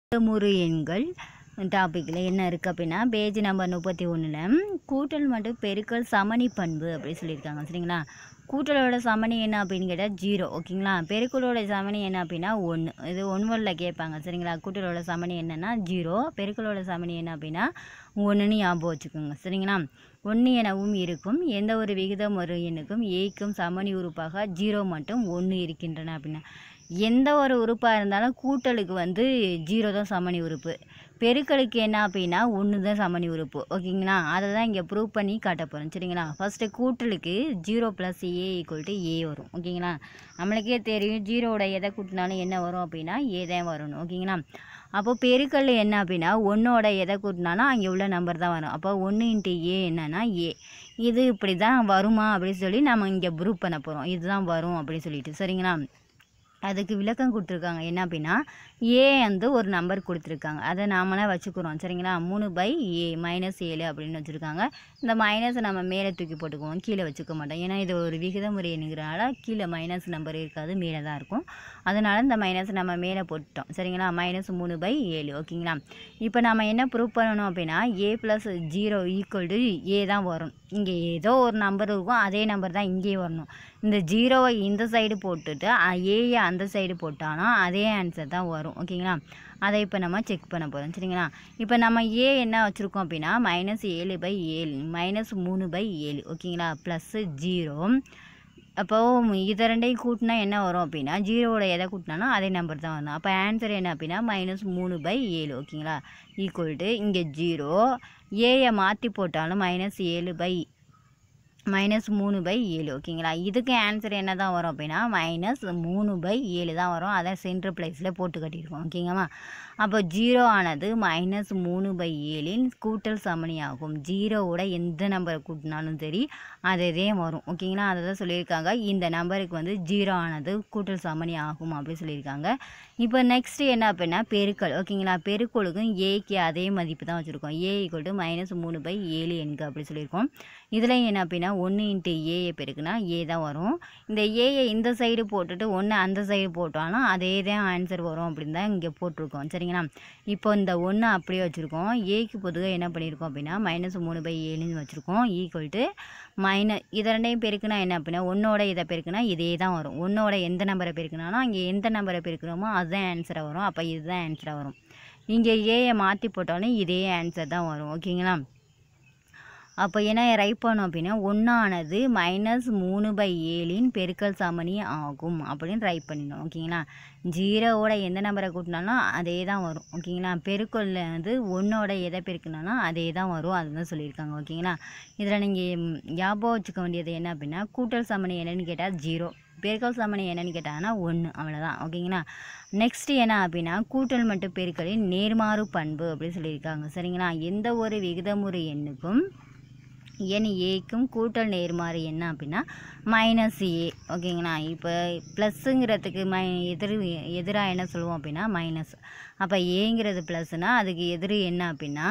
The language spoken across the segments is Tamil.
முறு எண்கள் டாப்பிக்கில் என்ன இருக்குது அப்படின்னா பேஜ் நம்பர் முப்பத்தி ஒன்றில் கூட்டல் மற்றும் பெருக்கல் சமணி பண்பு அப்படி சொல்லியிருக்காங்க சரிங்களா கூட்டலோட சமணி என்ன அப்படின்னு கேட்டால் ஜீரோ ஓகேங்களா பெருக்கலோட சமணி என்ன அப்படின்னா ஒன்று இது ஒன்வரில் கேட்பாங்க சரிங்களா கூட்டலோட சமணி என்னென்னா ஜீரோ பெருக்கலோட சமணி என்ன அப்படின்னா ஒன்றுன்னு ஞாபகம் வச்சுக்கோங்க சரிங்களா ஒன்று எனவும் இருக்கும் எந்த ஒரு விகிதம் ஒரு எண்ணுக்கும் ஏய்க்கும் சமணி உறுப்பாக ஜீரோ மட்டும் ஒன்று இருக்கின்றன அப்படின்னா எந்த ஒரு உறுப்பாக இருந்தாலும் கூட்டலுக்கு வந்து ஜீரோ தான் சமணி உறுப்பு பெருக்கலுக்கு என்ன அப்படின்னா ஒன்று தான் சமணி உறுப்பு ஓகேங்களா அதை தான் இங்கே ப்ரூவ் பண்ணி காட்ட போகிறோம் சரிங்களா ஃபஸ்ட்டு கூட்டலுக்கு zero plus A equal to A வரும் ஓகேங்களா நம்மளுக்கே தெரியும் ஜீரோவோட எதை கூட்டினாலும் என்ன வரும் அப்படின்னா ஏ தான் வரணும் ஓகேங்களா அப்போ பெருக்கல் என்ன அப்படின்னா ஒன்றோட எதை கூட்டினாலும் அங்கே உள்ள நம்பர் தான் வரும் அப்போ ஒன்று இன்ட்டு ஏ என்னன்னா ஏ இது இப்படி தான் வருமா அப்படின்னு சொல்லி நம்ம இங்கே ப்ரூவ் பண்ண போகிறோம் இதுதான் வரும் அப்படின்னு சொல்லிட்டு சரிங்களா அதுக்கு விளக்கம் கொடுத்துருக்காங்க என்ன அப்படின்னா ஏ வந்து ஒரு நம்பர் கொடுத்துருக்காங்க அதை நாமளே வச்சுக்கிறோம் சரிங்களா மூணு பை ஏ மைனஸ் ஏழு அப்படின்னு வச்சுருக்காங்க இந்த மைனஸை நம்ம மேலே தூக்கி போட்டுக்குவோம் கீழே வச்சுக்க மாட்டோம் ஏன்னா இது ஒரு விகிதமுறை எண்ணுங்கிறனால கீழே மைனஸ் நம்பர் இருக்காது மேலே தான் இருக்கும் அதனால் இந்த மைனஸ் நம்ம மேலே போட்டுட்டோம் சரிங்களா மைனஸ் மூணு பை ஏழு ஓகேங்களா இப்போ நம்ம என்ன ப்ரூவ் பண்ணணும் அப்படின்னா A plus zero equal to A தான் வரும் இங்கே ஏதோ ஒரு நம்பர் இருக்கும் அதே நம்பர் தான் இங்கே வரணும் இந்த ஜீரோவை இந்த சைடு போட்டுட்டு ஏயை அந்த சைடு போட்டாலும் அதே ஆன்சர் தான் வரும் ஓகேங்களா அதை இப்போ நம்ம செக் பண்ண போகிறோம் சரிங்களா இப்போ நம்ம ஏ என்ன வச்சுருக்கோம் அப்படின்னா மைனஸ் ஏழு பை ஏழு மைனஸ் மூணு பை ஏழு ஓகேங்களா ப்ளஸ்ஸு ஜீரோ அப்போது இதை ரெண்டையும் கூட்டினா என்ன வரும் அப்படின்னா ஜீரோவோட எதை கூட்டினாலும் அதே நம்பர் தான் வரும் அப்போ ஆன்சர் என்ன அப்படின்னா மைனஸ் மூணு பை ஏழு ஓகேங்களா ஈக்குவல் டு இங்கே ஜீரோ ஏயை மாற்றி போட்டாலும் மைனஸ் ஏழு பை மைனஸ் மூணு பை ஏழு ஓகேங்களா இதுக்கு ஆன்சர் என்ன தான் வரும் அப்படின்னா மைனஸ் மூணு பை ஏழு தான் வரும் அதை சென்ட்ரு பிளேஸில் போட்டு கட்டியிருக்கோம் ஓகேங்கம்மா அப்போ ஜீரோ ஆனது மைனஸ் மூணு பை ஏழின் கூட்டல் சமணி ஆகும் ஜீரோவோட எந்த நம்பரை கூட்டினாலும் சரி அதே வரும் ஓகேங்களா அதை தான் சொல்லியிருக்காங்க இந்த நம்பருக்கு வந்து ஜீரோ ஆனது கூட்டல் சமணி ஆகும் அப்படின்னு சொல்லியிருக்காங்க இப்போ நெக்ஸ்ட் என்ன அப்படின்னா பெருக்கல் ஓகேங்களா பெருக்கலுக்கும் ஏக்கு அதே மதிப்பு தான் வச்சுருக்கோம் ஏ ஈக்குவல் டு மைனஸ் மூணு பை ஏழு எண்கு அப்படி சொல்லியிருக்கோம் இதில் என்ன அப்படின்னா ஒன்று இன்ட்டு ஏயை பெருக்குனா ஏ தான் வரும் இந்த ஏயை இந்த சைடு போட்டுட்டு ஒன்று அந்த சைடு போட்டாலும் அதே தான் ஆன்சர் வரும் அப்படின்னு தான் இங்கே போட்டிருக்கோம் சரிங்களா இப்போ இந்த ஒன்று அப்படியே வச்சுருக்கோம் ஏக்கு பொதுவாக என்ன பண்ணியிருக்கோம் அப்படின்னா மைனஸ் மூணு பை ஏழுன்னு வச்சுருக்கோம் ஈக்குவல் டு மைனஸ் இதை ரெண்டையும் பெருக்குனா என்ன அப்படின்னா ஒன்றோட இதை பெருக்குனா இதே தான் வரும் ஒன்றோட எந்த நம்பரை பெருக்குனாலும் அங்கே எந்த நம்பரை பெருக்கிறோமோ அதுதான் ஆன்சராக வரும் அப்போ இதுதான் ஆன்சராக வரும் இங்கே ஏயை மாற்றி போட்டாலும் இதே ஆன்சர் தான் வரும் ஓகேங்களா அப்போ என்ன ரைட் பண்ணோம் அப்படின்னா ஒன்றானது மைனஸ் மூணு பை ஏழின் பெருக்கல் சமணி ஆகும் அப்படின்னு ரைட் பண்ணிடணும் ஓகேங்களா ஜீரோவோட எந்த நம்பரை கூட்டினாலும் அதே தான் வரும் ஓகேங்களா பெருக்கல்ல வந்து ஒன்றோட எதை பெருக்கினாலும் அதே தான் வரும் அதுதான் சொல்லியிருக்காங்க ஓகேங்களா இதில் நீங்கள் ஞாபகம் வச்சுக்க வேண்டியது என்ன அப்படின்னா கூட்டல் சமணி என்னன்னு கேட்டால் ஜீரோ பெருக்கல் சமணி என்னன்னு கேட்டாங்கன்னா ஒன்று அவ்வளோதான் ஓகேங்களா நெக்ஸ்ட் என்ன அப்படின்னா கூட்டல் மற்றும் பெருக்கலின் நேர்மாறு பண்பு அப்படின்னு சொல்லியிருக்காங்க சரிங்களா எந்த ஒரு விகிதமுறை எண்ணுக்கும் எண் ஏக்கும் கூட்டல் நேர்மாறு என்ன அப்படின்னா மைனஸ் ஏ ஓகேங்களா இப்போ ப்ளஸ்ஸுங்கிறதுக்கு மை எதிர் எதிராக என்ன சொல்லுவோம் அப்படின்னா மைனஸ் அப்போ ஏங்கிறது ப்ளஸ்னால் அதுக்கு எதிர் என்ன அப்படின்னா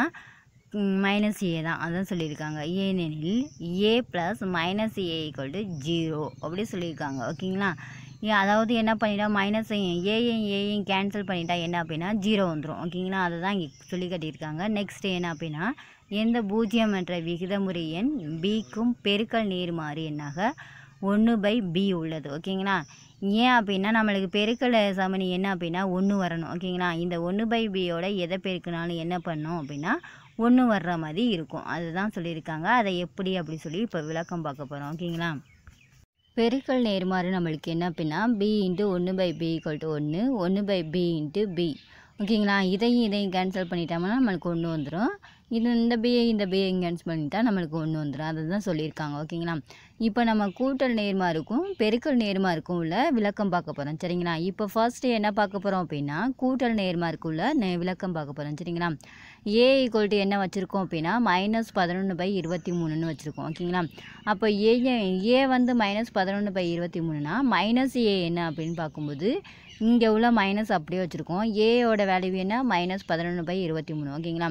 மைனஸ் ஏ தான் அதான் சொல்லியிருக்காங்க ஏனெனில் A plus minus A equal to zero அப்படி சொல்லியிருக்காங்க ஓகேங்களா ஏ- அதாவது என்ன பண்ணிட்டா மைனஸ் ஏயும் ஏயும் கேன்சல் பண்ணிட்டா என்ன அப்படின்னா ஜீரோ வந்துடும் ஓகேங்களா அதை தான் இங்கே சொல்லி கட்டியிருக்காங்க நெக்ஸ்ட் என்ன அப்படின்னா எந்த பூஜ்ஜியம் என்ற விகிதமுறை எண் பிக்கும் பெருக்கல் நேர்மாறு எண்ணாக ஒன்று பை பி உள்ளது ஓகேங்களா ஏன் அப்படின்னா நம்மளுக்கு பெருக்கல் சமணி என்ன அப்படின்னா ஒன்று வரணும் ஓகேங்களா இந்த ஒன்று பை பியோட எதை பெருக்கினாலும் என்ன பண்ணும் அப்படின்னா ஒன்று வர்ற மாதிரி இருக்கும் அதுதான் சொல்லியிருக்காங்க அதை எப்படி அப்படி சொல்லி இப்போ விளக்கம் பார்க்க போகிறோம் ஓகேங்களா பெருக்கல் நேர்மாறு நம்மளுக்கு என்ன அப்படின்னா பி இன்ட்டு ஒன்று பை பி ஈக்குவல் டு ஒன்று ஒன்று பை பி இன்ட்டு பி ஓகேங்களா இதையும் இதையும் கேன்சல் பண்ணிட்டோம்னா நம்மளுக்கு ஒன்று வந்துடும் இது இந்த பிஏ இந்த பிஏ கேன்சல் பண்ணிட்டா நம்மளுக்கு ஒன்று வந்துடும் அதை தான் சொல்லியிருக்காங்க ஓகேங்களா இப்போ நம்ம கூட்டல் நேர்மாருக்கும் பெருக்கல் நேர்மாருக்கும் உள்ள விளக்கம் பார்க்க போகிறோம் சரிங்களா இப்போ ஃபர்ஸ்ட்டு என்ன பார்க்க போகிறோம் அப்படின்னா கூட்டல் நேர்மாருக்குள்ள நே விளக்கம் பார்க்க போகிறோம் சரிங்களா ஏ ஈக்குவல் டு என்ன வச்சுருக்கோம் அப்படின்னா மைனஸ் பதினொன்று பை இருபத்தி மூணுன்னு வச்சுருக்கோம் ஓகேங்களா அப்போ ஏ ஏ வந்து மைனஸ் பதினொன்று பை இருபத்தி மூணுனா மைனஸ் ஏ என்ன அப்படின்னு பார்க்கும்போது இங்கே உள்ள மைனஸ் அப்படியே வச்சுருக்கோம் ஏயோட வேல்யூ என்ன மைனஸ் பதினொன்று பை இருபத்தி மூணு ஓகேங்களா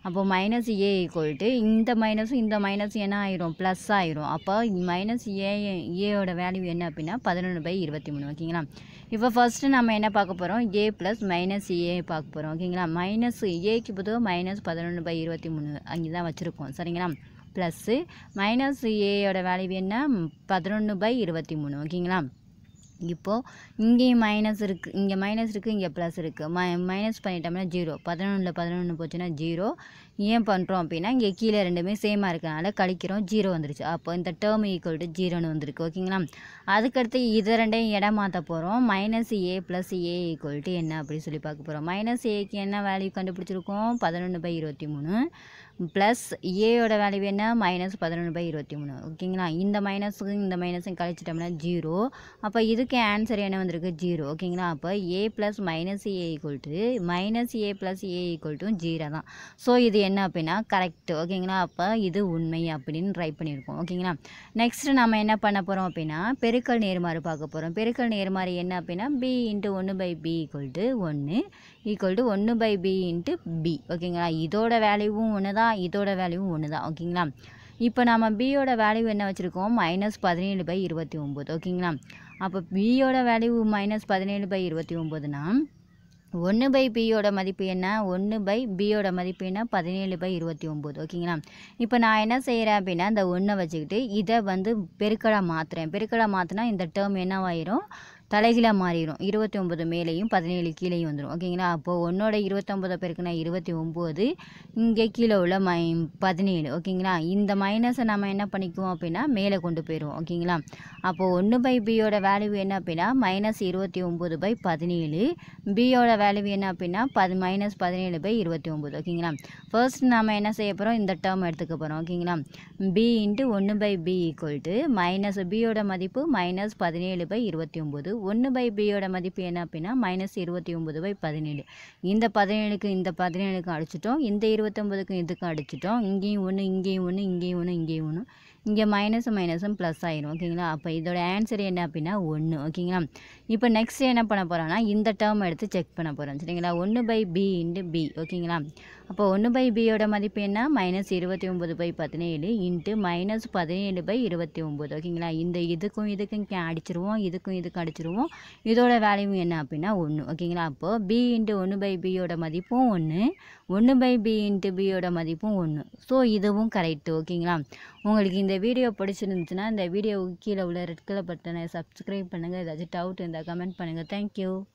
அப்போ மைனஸ் ஏ ஈக்குவல் டு இந்த மைனஸும் இந்த மைனஸும் என்ன ஆயிரும் ப்ளஸ் ஆயிரும் அப்போ மைனஸ் ஏ ஏயோட வேல்யூ என்ன அப்படின்னா பதினொன்று பை இருபத்தி மூணு ஓகேங்களா இப்போ ஃபஸ்ட்டு நம்ம என்ன பார்க்க போகிறோம் ஏ ப்ளஸ் மைனஸ் ஏ பார்க்க போகிறோம் ஓகேங்களா மைனஸ் ஏக்கு பொதுவாக மைனஸ் பதினொன்று பை இருபத்தி மூணு அங்கே தான் வச்சுருக்கோம் சரிங்களா ப்ளஸ்ஸு மைனஸ் ஏயோட வேல்யூ என்ன பதினொன்று பை இருபத்தி மூணு ஓகேங்களா இப்போது இங்கேயும் மைனஸ் இருக்குது இங்கே மைனஸ் இருக்குது இங்கே ப்ளஸ் இருக்குது மை மைனஸ் பண்ணிட்டோம்னா ஜீரோ பதினொன்றில் பதினொன்று போச்சுன்னா ஜீரோ ஏன் பண்ணுறோம் அப்படின்னா இங்கே கீழே ரெண்டுமே சேமாக இருக்கனால கழிக்கிறோம் ஜீரோ வந்துருச்சு அப்போ இந்த டேர்ம் ஈக்குவல் டு ஜீரோன்னு வந்திருக்கு ஓகேங்களா அதுக்கடுத்து இது ரெண்டையும் இடம் மாற்ற போகிறோம் minus A plus A equal to என்ன அப்படி சொல்லி பார்க்க போகிறோம் மைனஸ் ஏக்கு என்ன வேல்யூ கண்டுபிடிச்சிருக்கோம் பதினொன்று பை இருபத்தி மூணு ப்ளஸ் ஏயோட வேல்யூ என்ன மைனஸ் பதினொன்று பை இருபத்தி மூணு ஓகேங்களா இந்த மைனஸுக்கும் இந்த மைனஸும் கழிச்சிட்டோம்னா ஜீரோ அப்போ இதுக்கு ஆன்சர் என்ன வந்திருக்கு ஜீரோ ஓகேங்களா அப்போ A plus minus A equal to minus A plus A equal to zero தான் ஸோ இது என்ன அப்படின்னா கரெக்ட் ஓகேங்களா அப்போ இது உண்மை அப்படின்னு ட்ரை பண்ணியிருக்கோம் ஓகேங்களா நெக்ஸ்ட் நம்ம என்ன பண்ண போகிறோம் அப்படின்னா பெருக்கல் நேர்மாறு பார்க்க போகிறோம் பெருக்கல் நேர்மாறு என்ன அப்படின்னா பி இன்ட்டு ஒன்று பை பி ஈக்குவல் டு ஒன்று ஈக்குவல் டு ஒன்று பை பி இன்ட்டு பி ஓகேங்களா இதோட வேல்யூவும் ஒன்று தான் இதோட வேல்யூவும் ஒன்று தான் ஓகேங்களா இப்போ நம்ம பியோட வேல்யூ என்ன வச்சுருக்கோம் மைனஸ் பதினேழு பை இருபத்தி ஒம்பது ஓகேங்களா அப்போ பியோட வேல்யூ மைனஸ் பதினேழு பை இருபத்தி ஒம்பதுனா ஒன்று பை பியோட மதிப்பு என்ன ஒன்று பை பியோட மதிப்பு என்ன பதினேழு பை இருபத்தி ஒம்பது ஓகேங்களா இப்போ நான் என்ன செய்கிறேன் அப்படின்னா இந்த ஒன்றை வச்சுக்கிட்டு இதை வந்து பெருக்கலாக மாற்றுறேன் பெருக்கலாக மாற்றினா இந்த டேர்ம் என்னவாயிரும் தலைகீழாக மாறிடும் இருபத்தி ஒம்பது மேலேயும் பதினேழு கீழேயும் வந்துடும் ஓகேங்களா அப்போது ஒன்னோட இருபத்தொம்பதை பெருக்குனா இருபத்தி ஒம்பது இங்கே கீழே உள்ள மை பதினேழு ஓகேங்களா இந்த மைனஸை நம்ம என்ன பண்ணிக்குவோம் அப்படின்னா மேலே கொண்டு போயிடுவோம் ஓகேங்களா அப்போது ஒன்று பை பியோட வேல்யூ என்ன அப்படின்னா மைனஸ் இருபத்தி ஒம்பது பை பதினேழு பியோட வேல்யூ என்ன அப்படின்னா பது மைனஸ் பதினேழு பை இருபத்தி ஒம்பது ஓகேங்களா ஃபர்ஸ்ட் நம்ம என்ன செய்ய போகிறோம் இந்த டேர்ம் எடுத்துக்க போகிறோம் ஓகேங்களா பி இன்ட்டு ஒன்று by B equal to minus பியோட மதிப்பு மைனஸ் பதினேழு பை இருபத்தி ஒம்பது ஒன்று பை பியோட மதிப்பு என்ன அப்படின்னா மைனஸ் இருபத்தி ஒம்பது பை பதினேழு இந்த பதினேழுக்கு இந்த பதினேழுக்கும் அடிச்சிட்டோம் இந்த இருபத்தொம்பதுக்கும் இதுக்கும் அடிச்சிட்டோம் இங்கேயும் ஒன்று இங்கேயும் ஒன்று இங்கேயும் ஒன்று இங்கேயும் ஒன்று இங்கே மைனஸ் மைனஸும் ப்ளஸ் ஆயிரும் ஓகேங்களா அப்போ இதோட ஆன்சர் என்ன அப்படின்னா ஒன்று ஓகேங்களா இப்போ நெக்ஸ்ட் என்ன பண்ண போகிறோம்னா இந்த டேர்ம் எடுத்து செக் பண்ண போகிறோம் சரிங்களா ஒன்று பை பி இன்ட்டு பி ஓகேங்களா அப்போ ஒன்று பை பியோட மதிப்பு என்ன மைனஸ் இருபத்தி ஒம்பது பை பதினேழு இன்ட்டு மைனஸ் பதினேழு பை இருபத்தி ஒம்பது ஓகேங்களா இந்த இதுக்கும் இதுக்கும் கே அடிச்சிருவோம் இதுக்கும் இதுக்கும் அடிச்சிருவோம் இதோட வேல்யூ என்ன அப்படின்னா ஒன்று ஓகேங்களா அப்போது பி இன்ட்டு ஒன்று பை பியோட மதிப்பும் ஒன்று ஒன்று பை பி இன்ட்டு பியோட மதிப்பும் ஒன்று ஸோ இதுவும் கரெக்டு ஓகேங்களா உங்களுக்கு இந்த வீடியோ பிடிச்சிருந்துச்சுன்னா இந்த வீடியோவுக்கு கீழே உள்ள ரெட் கலர் பட்டனை சப்ஸ்கிரைப் பண்ணுங்கள் ஏதாச்சும் டவுட் இருந்தால் கமெண்ட் பண்ணுங்கள் தேங்க்யூ